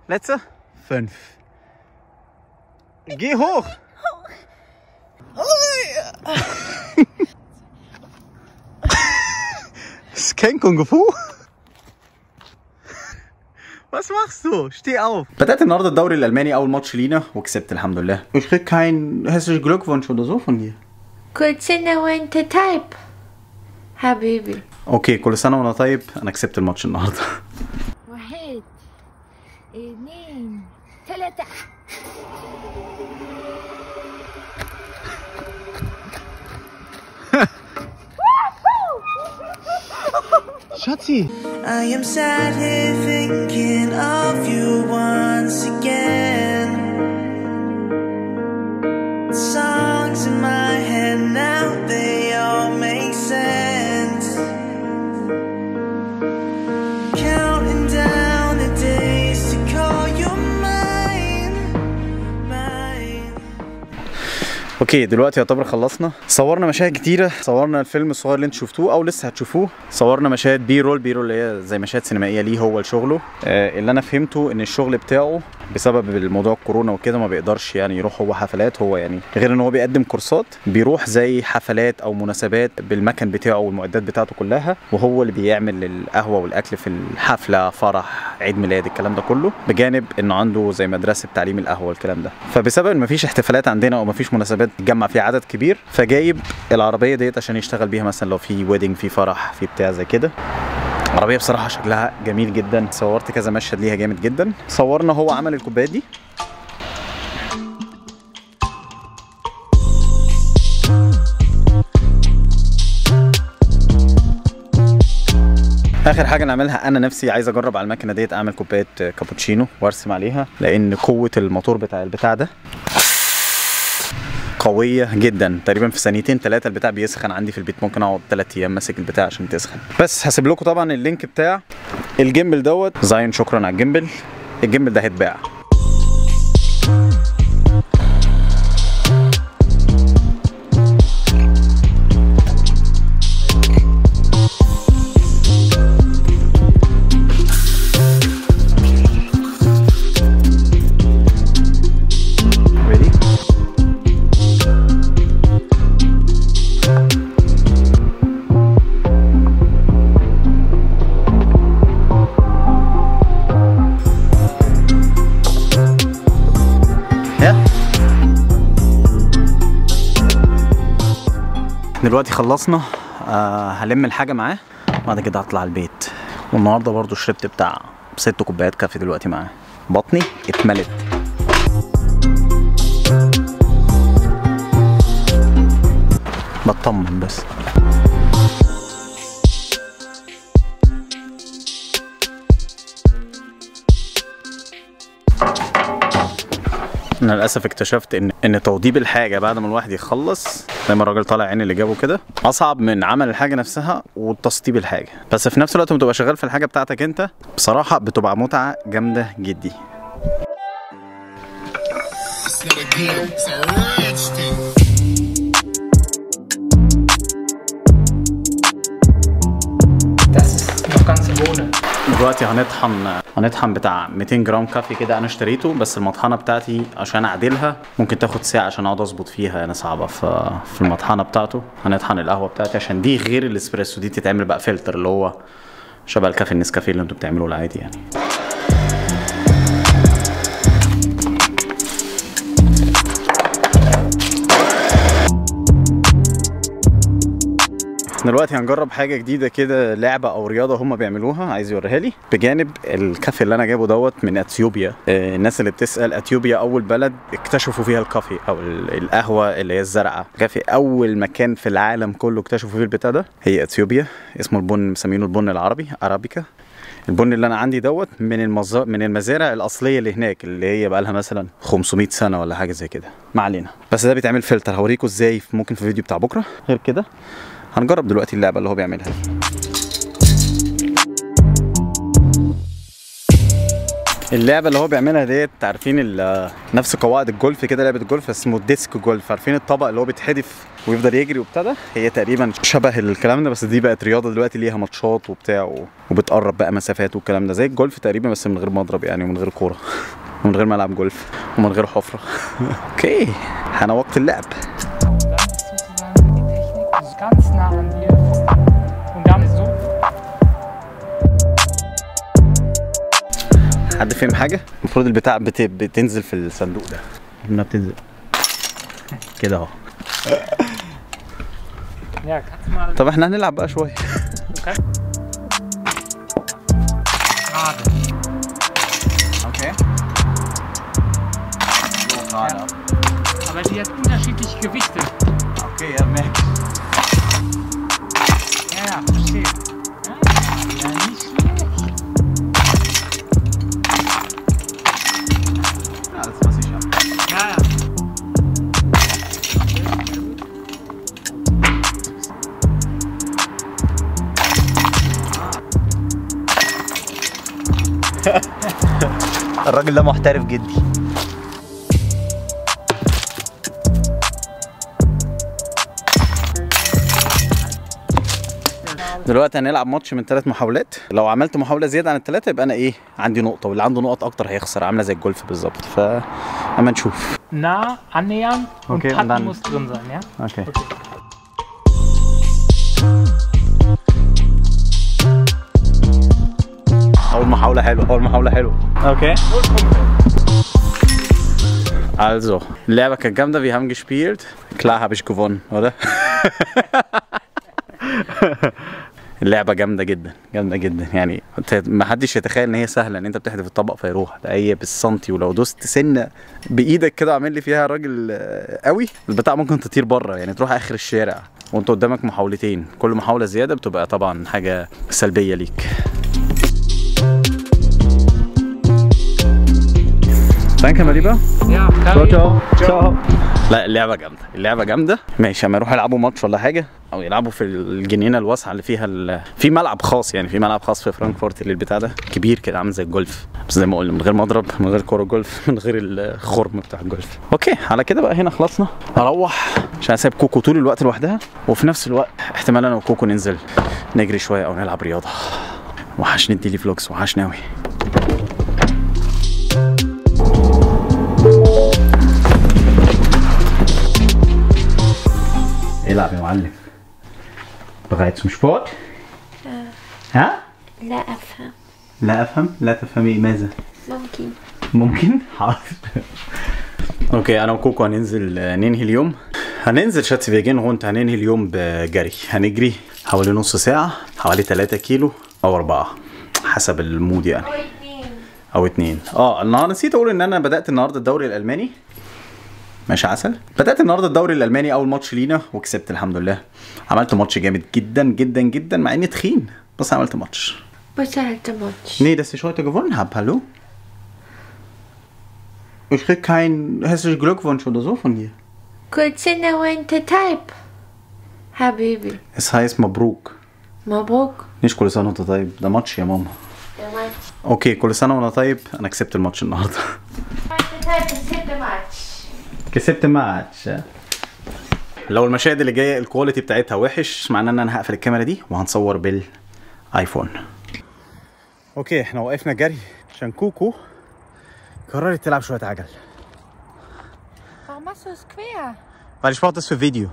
Letzte? Fünf. Geh hoch! Das ist kein Kung Fu. Was machst du? Steh auf. بدأت النهارده الدوري الألماني أول ماتش لينا وكسبت الحمد لله. Ich krieg keinen herzlichen Glückwunsch oder so von dir. كل سنة وانت طيب حبيبي اوكي كل سنة وأنا طيب أنا كسبت الماتش النهارده. واحد اثنين ثلاثة Schatzi. I am sat here thinking of you once again. Songs in my head now, they all make sense. Counting down the days to call you mine, mine. اوكي دلوقتي يعتبر خلصنا صورنا مشاهد كتيرة صورنا الفيلم الصغير اللي انتوا شفتوه او لسه هتشوفوه صورنا مشاهد بي رول بي رول اللي هي زي مشاهد سينمائية ليه هو لشغله آه اللي انا فهمته ان الشغل بتاعه بسبب الموضوع الكورونا وكده ما بيقدرش يعني يروح هو حفلات هو يعني غير ان هو بيقدم كورسات بيروح زي حفلات او مناسبات بالمكن بتاعه والمعدات بتاعته كلها وهو اللي بيعمل القهوة والاكل في الحفلة فرح عيد ميلاد الكلام ده كله بجانب انه عنده زي مدرسة تعليم القهوة والكلام ده فبسبب ان مفيش احتفالات عندنا او مفيش مناسبات تجمع فيها عدد كبير فجايب العربية ديت عشان يشتغل بيها مثلا لو في ويدنج في فرح في بتاع زي كده عربية بصراحة شكلها جميل جدا صورت كذا مشهد ليها جامد جدا صورنا هو عمل الكوباية دي اخر حاجه نعملها انا نفسي عايز اجرب على المكنه ديت اعمل كوبايه كابوتشينو وارسم عليها لان قوه الموتور بتاع البتاع ده قوية جدا تقريبا في ثانيتين ثلاثة البتاع بيسخن عندي في البيت ممكن اقعد ثلاث ايام ماسك البتاع عشان تسخن بس هسيب لكم طبعا اللينك بتاع الجيمبل دوت زاين شكرا على الجيمبل الجيمبل ده هيتباع Ready? Yeah. دلوقتي خلصنا آه هلم الحاجة معاه بعد كده هطلع البيت والنهارده برضو شربت بتاع ست كوبايات كافي دلوقتي معاه بطني اتملت بطمن بس انا للاسف اكتشفت ان ان توضيب الحاجه بعد ما الواحد يخلص زي ما الراجل طالع عين اللي جابه كده اصعب من عمل الحاجه نفسها وتسطيب الحاجه بس في نفس الوقت لما تبقى شغال في الحاجه بتاعتك انت بصراحه بتبقى متعه جامده جدي It's not a game, it's a rich thing. Das ist noch ganze Bohne. دلوقتي هنطحن هنطحن بتاع 200 جرام كافي كده انا اشتريته بس المطحنه بتاعتي عشان اعدلها ممكن تاخد ساعه عشان اقعد اظبط فيها يعني صعبه ف في المطحنه بتاعته هنطحن القهوه بتاعتي عشان دي غير الاسبريسو دي تتعمل بقى فلتر اللي هو شبه الكافي النسكافيه اللي انتوا بتعملوه العادي يعني دلوقتي هنجرب حاجه جديده كده لعبه او رياضه هم بيعملوها عايز يوريها لي بجانب الكافي اللي انا جايبه دوت من اثيوبيا آه، الناس اللي بتسال اثيوبيا اول بلد اكتشفوا فيها الكافي او ال- القهوه اللي هي الزرعه كافي اول مكان في العالم كله اكتشفوا فيه البتاع ده هي اثيوبيا اسمه البن مسمينه البن العربي ارابيكا البن اللي انا عندي دوت من المز... من المزارع الاصليه اللي هناك اللي هي بقى لها مثلا 500 سنه ولا حاجه زي كده ما علينا بس ده بيتعمل فلتر هوريكم ازاي ممكن في فيديو بتاع بكره غير كده هنجرب دلوقتي اللعبه اللي هو بيعملها دي اللعبه اللي هو بيعملها ديت عارفين ال- نفس قواعد الجولف كده لعبه الجولف اسمه ديسك جولف عارفين الطبق اللي هو بيتحدف ويفضل يجري وبتاع ده هي تقريبا شبه الكلام ده بس دي بقت رياضه دلوقتي ليها ماتشات وبتاع و- وبتقرب بقى مسافات والكلام ده زي الجولف تقريبا بس من غير مضرب يعني ومن غير كوره ومن غير ملعب جولف ومن غير حفره اوكي انا وقت اللعب Und dann ist sozusagen die Technik also ganz nah an dir. Und dann so. حد فاهم حاجه المفروض البتاع بت... بتنزل في الصندوق ده انها بتنزل كده اهو Ja, kannst du mal. طب احنا هنلعب بقى شويه Okay. Gerade. اوكي Aber die hat unterschiedliche Gewichte. اوكي يا ماشي Ja, ja, verstehe. Ja, ja, nicht schlecht. alles was ich habe Ja, ja. الراجل ده محترف جدي دلوقتي هنلعب ماتش من ثلاث محاولات لو عملت محاولة زيادة عن الثلاثة يبقى أنا إيه عندي نقطة واللي عنده نقط أكتر هيخسر عاملة زي الجولف بالظبط فأما نشوف Nah annähern und Okay, und Patten dann- muss drin sein, ja? أوكي أول محاولة حلوة أول محاولة حلوة أوكي Also, Lehrer Gamda, wir haben gespielt. Klar habe ich gewonnen, oder? اللعبة جامدة جدا جامدة جدا يعني انت ما حدش يتخيل ان هي سهلة ان انت بتحدف الطبق فيروح ده هي بالسنتي ولو دوست سنة بايدك كده عامل لي فيها راجل آه، قوي البتاع ممكن تطير بره يعني تروح اخر الشارع وانت قدامك محاولتين كل محاولة زيادة بتبقى طبعا حاجة سلبية ليك Danke, mein Lieber. Ja, Kari. تشاو لا اللعبه جامده اللعبه جامده ماشي اما يروحوا يلعبوا ماتش ولا حاجه او يلعبوا في الجنينه الواسعه اللي فيها ال... في ملعب خاص يعني في ملعب خاص في فرانكفورت للبتاع ده كبير كده عامل زي الجولف بس زي ما قلنا من غير مضرب من غير كوره جولف من غير الخرم بتاع الجولف اوكي على كده بقى هنا خلصنا هروح عشان سايب كوكو طول الوقت لوحدها وفي نفس الوقت احتمال انا وكوكو ننزل نجري شويه او نلعب رياضه وحشني نديلي فلوكس وحشني قوي العب يا معلم bereit zum Sport؟ ها؟ لا أفهم لا أفهم لا تفهمي ماذا؟ ممكن ممكن؟ حاضر اوكي انا وكوكو هننزل آه، ننهي اليوم هننزل شاتس فيجين وانت هننهي اليوم بجري هنجري حوالي نص ساعة حوالي 3 كيلو او 4 حسب المود يعني او اتنين اه النهارده نسيت اقول ان انا بدات النهارده الدوري الالماني ماشي عسل بدات النهارده الدوري الالماني اول ماتش لينا وكسبت الحمد لله عملت ماتش جامد جدا جدا جدا مع اني تخين بس عملت ماتش Bezahlte Mutsch. Nee, dass ich heute gewonnen habe, hallo? Ich krieg keinen hässlichen Glückwunsch oder so von dir. كل سنة وانت طيب حبيبي Es heißt Mabruk. مبروك Nicht كل سنة وانت طيب ده ماتش يا ماما تمام اوكي كل سنة وانا طيب انا كسبت الماتش النهارده وانت طيب كسبت ماتش كسبت ماتش لو المشاهد اللي جايه الكواليتي بتاعتها وحش معناه ان انا هقفل الكاميرا دي وهنصور بالايفون اوكي احنا وقفنا جري عشان كوكو قررت تلعب شويه عجل Warum machst du es quer? Weil ich brauche das für Video.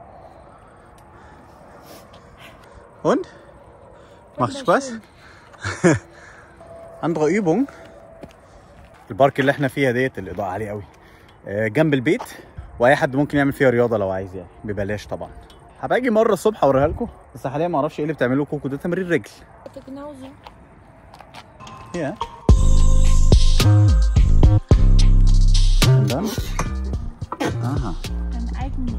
Und? Macht Spaß? Andere Übung. البارك اللي احنا فيها ديت الاضاءه عاليه قوي آه، جنب البيت واي حد ممكن يعمل فيها رياضه لو عايز يعني ببلاش طبعا هبقى اجي مره الصبح اوريها لكم بس حاليا ما اعرفش ايه اللي بتعملوه كوكو ده تمرين رجل Genauso. Ja. Und dann? Aha. Dein eigenes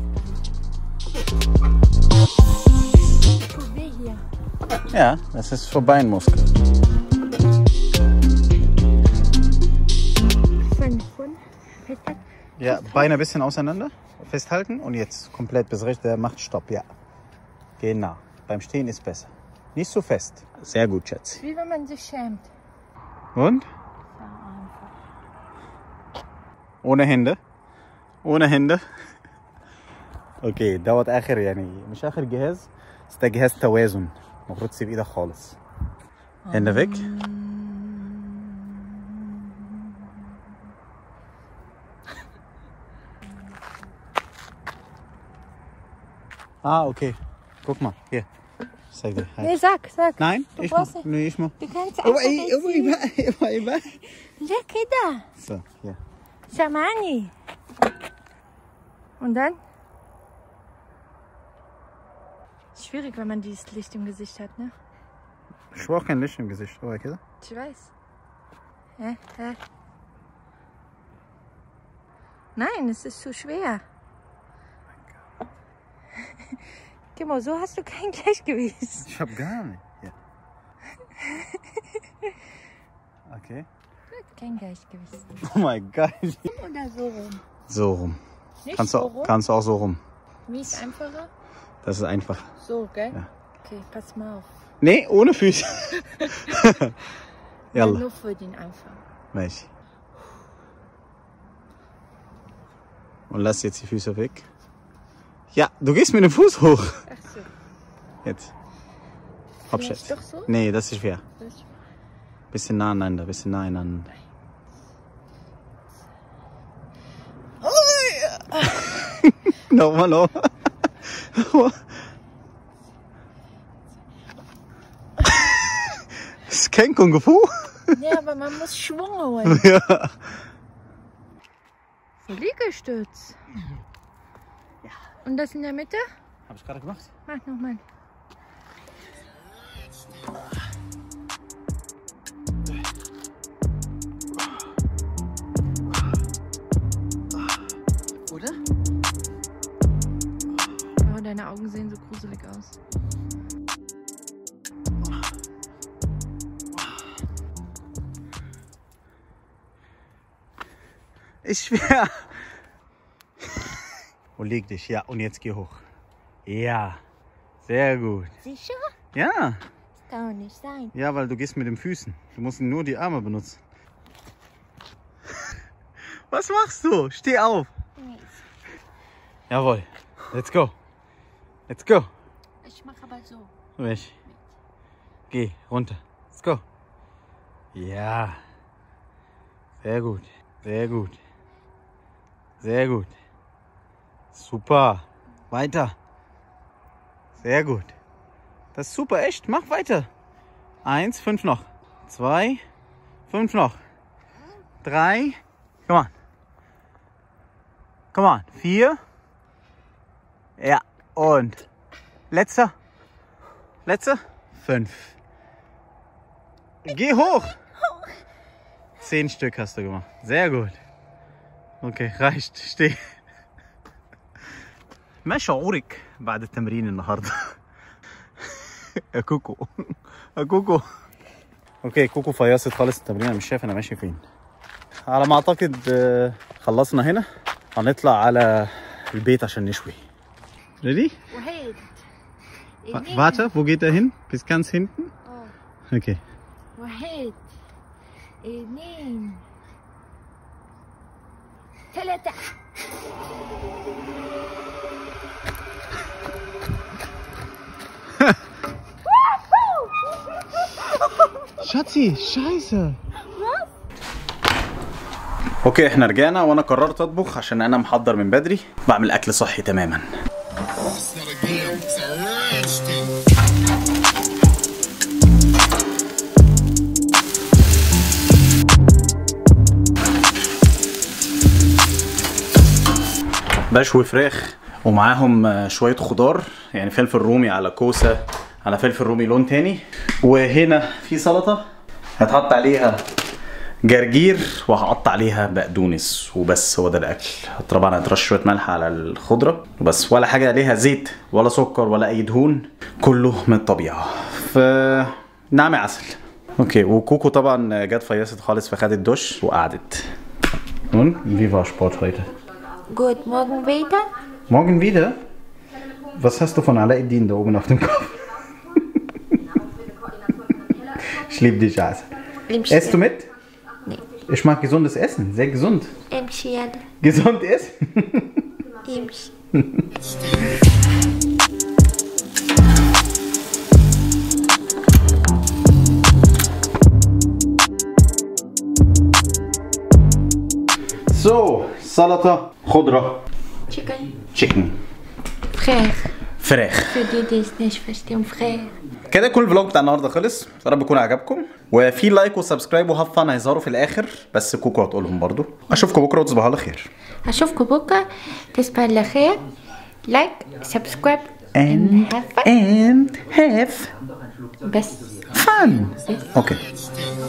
Tut weh hier. Ja, das ist für Beinmuskel. Von, von. Festhalten. Ja, Beine ein bisschen auseinander, festhalten und jetzt komplett bis rechts, der macht Stopp, ja. Genau. Beim Stehen ist besser. Nicht so fest. Sehr gut, Schatz. Wie wenn man sich schämt. Und? Ohne Hände. ohne Hände. اوكي دوت اخر يعني مش اخر جهاز بس ده جهاز توازن المفروض تسيب ايدك خالص هنا فيك Ah, okay. Guck mal, hier. Ich zeig dir. Nee, sag, sag. Nein, Du ich mach. brauchst nicht. Nee, ich mach. Du kannst Oh, einfach ey, jetzt oh, immer, immer, immer. Leck da. So, hier. Shamani. Und dann? Schwierig, wenn man dieses Licht im Gesicht hat, ne? Ich brauch kein Licht im Gesicht. Oh, okay. Ich weiß. Hä? Hä? Nein, es ist zu schwer. Timo, so hast du kein Gleichgewicht. Ich hab gar nicht. Hier. Okay. Kein Gleichgewicht. Oh mein Gott. Oder so rum. So rum. Nicht Kannst so du, rum? kannst du auch so rum. Wie ist einfacher? Das ist einfach. So, gell? Ja. Okay, pass mal auf. Nee, ohne Füße. Ja, Yalla. nur für den Anfang. Mensch. Und lass jetzt die Füße weg. Ja, du gehst mit dem Fuß hoch. Ach so. Jetzt. Vielleicht Hauptschätz. doch so? Nee, das ist schwer. Das- Bisschen nah aneinander, bisschen nah aneinander. nochmal, nochmal. Das ist kein Kung Fu. Ja, aber man muss Schwung holen. Ja. So Liegestütz. Und das in der Mitte? Hab ich gerade gemacht. Mach nochmal. Oder? Oh, deine Augen sehen so gruselig aus. Ist schwer. Und leg dich, ja. Und jetzt geh hoch. Ja. Sehr gut. Sicher? Ja. Das kann doch nicht sein. Ja, weil du gehst mit den Füßen. Du musst nur die Arme benutzen. Was machst du? Steh auf. Jawohl. Let's go. Let's go. Ich mach aber so. Weg. Geh runter. Let's go. Ja. Sehr gut. Sehr gut. Sehr gut. Super. Weiter. Sehr gut. Das ist super, echt. Mach weiter. Eins, fünf noch. Zwei, fünf noch. Drei. Come on. Come on. Vier. Ja. Und letzter. Letzter. Fünf. Geh hoch. Zehn Stück hast du gemacht. Sehr gut. Okay, reicht. Steh. ما شعورك بعد التمرين النهارده؟ يا كوكو يا كوكو اوكي كوكو فيصت خالص التمرين انا مش شايف انا ماشي فين على ما اعتقد آه، خلصنا هنا هنطلع على البيت عشان نشوي ريدي Wohin? Warte, wo geht er hin? Bis ganz hinten? Oh, Okay. wohin? اثنين ثلاثة شاتي شايسة اوكي احنا رجعنا وانا قررت اطبخ عشان انا محضر من بدري بعمل اكل صحي تماما It's not a game, it's a rich thing. بشوي فراخ ومعاهم آه، شوية خضار يعني فلفل رومي على كوسة على فلفل رومي لون تاني وهنا في سلطة هتحط عليها جرجير وهقطع عليها بقدونس وبس هو ده الاكل طبعا هترش شويه ملح على الخضره بس ولا حاجه عليها زيت ولا سكر ولا اي دهون كله من الطبيعه ف نعم يا عسل اوكي وكوكو طبعا جت فيصت خالص فخدت دش وقعدت Und wie war Sport heute? Gut, morgen wieder? Morgen wieder? Was hast du von Alaeddin da oben auf dem Kopf? ich liebe dich, Jas. Esst du mit? Nee. Ich mag gesundes Essen, sehr gesund. امشي Gesund essen? امشي So, Salata, خضرة, chicken Chicken. فراخ فراخ Für die, die es nicht verstehen, frère. كده كل الفلوج بتاع النهارده خلص يا رب يكون عجبكم وفي لايك وسبسكرايب وهاف فان هيظهروا في الاخر بس كوكو هتقولهم برضو اشوفكم بكره وتصبحوا على خير أشوفكم بكرة تصبح على خير لايك سبسكرايب and have fun. and have بس fun okay Redskins.